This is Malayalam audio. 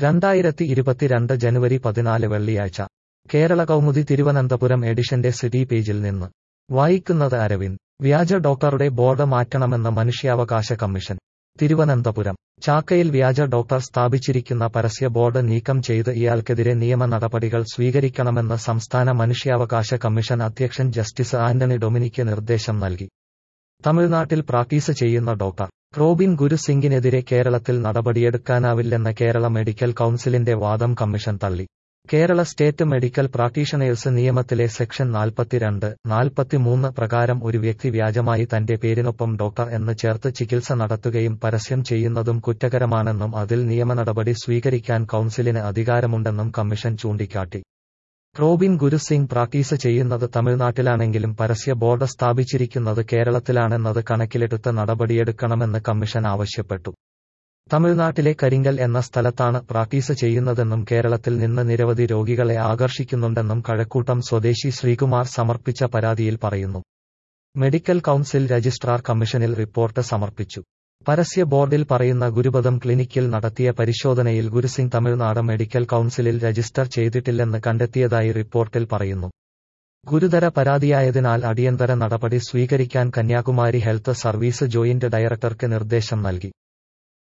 രണ്ടായിരത്തി ഇരുപത്തിരണ്ട് ജനുവരി പതിനാല് വെള്ളിയാഴ്ച കേരള കൗമുദി തിരുവനന്തപുരം എഡിഷന്റെ സിറ്റി പേജിൽ നിന്ന് വായിക്കുന്നത് അരവിന്ദ് വ്യാജ ഡോക്ടറുടെ ബോർഡ് മാറ്റണമെന്ന് മനുഷ്യാവകാശ കമ്മീഷൻ തിരുവനന്തപുരം ചാക്കയിൽ വ്യാജ ഡോക്ടർ സ്ഥാപിച്ചിരിക്കുന്ന പരസ്യ ബോർഡ് നീക്കം ചെയ്ത് ഇയാൾക്കെതിരെ നിയമ നടപടികൾ സ്വീകരിക്കണമെന്ന് സംസ്ഥാന മനുഷ്യാവകാശ കമ്മീഷൻ അധ്യക്ഷൻ ജസ്റ്റിസ് ആന്റണി ഡൊമിനിക്ക് നിർദ്ദേശം നൽകി തമിഴ്നാട്ടിൽ പ്രാക്ടീസ് ചെയ്യുന്ന ഡോക്ടർ റോബിൻ ഗുരു സിംഗിനെതിരെ കേരളത്തിൽ നടപടിയെടുക്കാനാവില്ലെന്ന കേരള മെഡിക്കൽ കൌൺസിലിന്റെ വാദം കമ്മീഷൻ തള്ളി കേരള സ്റ്റേറ്റ് മെഡിക്കൽ പ്രാക്ടീഷണേഴ്സ് നിയമത്തിലെ സെക്ഷൻ നാൽപ്പത്തിരണ്ട് നാൽപ്പത്തിമൂന്ന് പ്രകാരം ഒരു വ്യക്തി വ്യാജമായി തന്റെ പേരിനൊപ്പം ഡോക്ടർ എന്ന് ചേർത്ത് ചികിത്സ നടത്തുകയും പരസ്യം ചെയ്യുന്നതും കുറ്റകരമാണെന്നും അതിൽ നിയമനടപടി സ്വീകരിക്കാൻ കൌൺസിലിന് അധികാരമുണ്ടെന്നും കമ്മീഷൻ ചൂണ്ടിക്കാട്ടി റോബിൻ ഗുരു സിംഗ് പ്രാക്ടീസ് ചെയ്യുന്നത് തമിഴ്നാട്ടിലാണെങ്കിലും പരസ്യ ബോർഡ് സ്ഥാപിച്ചിരിക്കുന്നത് കേരളത്തിലാണെന്നത് കണക്കിലെടുത്ത് നടപടിയെടുക്കണമെന്ന് കമ്മീഷൻ ആവശ്യപ്പെട്ടു തമിഴ്നാട്ടിലെ കരിങ്കൽ എന്ന സ്ഥലത്താണ് പ്രാക്ടീസ് ചെയ്യുന്നതെന്നും കേരളത്തിൽ നിന്ന് നിരവധി രോഗികളെ ആകർഷിക്കുന്നുണ്ടെന്നും കഴക്കൂട്ടം സ്വദേശി ശ്രീകുമാർ സമർപ്പിച്ച പരാതിയിൽ പറയുന്നു മെഡിക്കൽ കൌൺസിൽ രജിസ്ട്രാർ കമ്മീഷനിൽ റിപ്പോർട്ട് സമർപ്പിച്ചു പരസ്യ ബോർഡിൽ പറയുന്ന ഗുരുപദം ക്ലിനിക്കിൽ നടത്തിയ പരിശോധനയിൽ ഗുരുസിംഗ് തമിഴ്നാട് മെഡിക്കൽ കൌൺസിലിൽ രജിസ്റ്റർ ചെയ്തിട്ടില്ലെന്ന് കണ്ടെത്തിയതായി റിപ്പോർട്ടിൽ പറയുന്നു ഗുരുതര പരാതിയായതിനാൽ അടിയന്തര നടപടി സ്വീകരിക്കാൻ കന്യാകുമാരി ഹെൽത്ത് സർവീസ് ജോയിന്റ് ഡയറക്ടർക്ക് നിർദ്ദേശം നൽകി